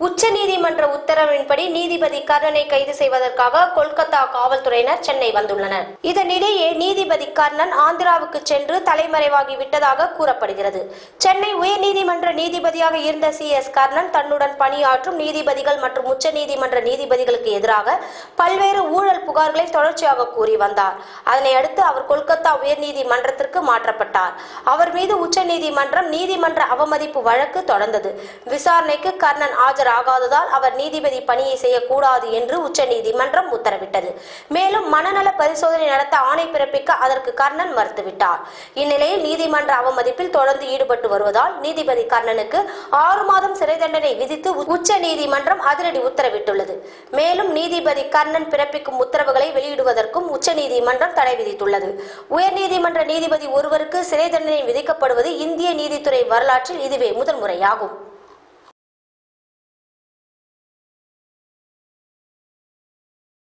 உச்சநீதிமன்ற உத்தரவின்படி நீதிபதி கர்ணனை கைது செய்வதற்காக கொல்கத்தா காவல்துறையினர் சென்னை வந்துள்ளனர் இதனிடையே நீதிபதி கர்ணன் ஆந்திராவுக்கு சென்று தலைமறைவாகி விட்டதாக கூறப்படுகிறது சென்னை உயர்நீதிமன்ற நீதிபதியாக இருந்த சி எஸ் கர்ணன் தன்னுடன் பணியாற்றும் நீதிபதிகள் மற்றும் உச்சநீதிமன்ற நீதிபதிகளுக்கு எதிராக பல்வேறு ஊழல் புகார்களை தொடர்ச்சியாக கூறி வந்தார் அதனை அடுத்து அவர் கொல்கத்தா உயர்நீதிமன்றத்திற்கு மாற்றப்பட்டார் அவர் மீது உச்சநீதிமன்றம் நீதிமன்ற அவமதிப்பு வழக்கு தொடர்ந்தது விசாரணைக்கு கர்ணன் ஆஜராகாததால் அவர் நீதிபதி பணியை செய்யக்கூடாது என்று உச்சநீதிமன்றம் உத்தரவிட்டது மேலும் மனநல பரிசோதனை நடத்த ஆணை பிறப்பிக்க அதற்கு கர்ணன் மறுத்துவிட்டார் இந்நிலையில் நீதிமன்ற அவமதிப்பில் தொடர்ந்து ஈடுபட்டு வருவதால் நீதிபதி கர்ணனுக்கு ஆறு மாதம் சிறை தண்டனை விதித்து உச்ச நீதிமன்றம் அதிரடி உத்தரவிட்டுள்ளது மேலும் நீதிபதி கர்ணன் பிறப்பிக்கும் உத்தரவுகளை வெளியிடுவதற்கும் உச்சநீதிமன்றம் தடை விதித்துள்ளது உயர்நீதிமன்ற நீதிபதி ஒருவருக்கு சிறை தண்டனை விதிக்கப்படுவது இந்திய நீதித்துறை வரலாற்றில் இதுவே முதல் முறையாகும்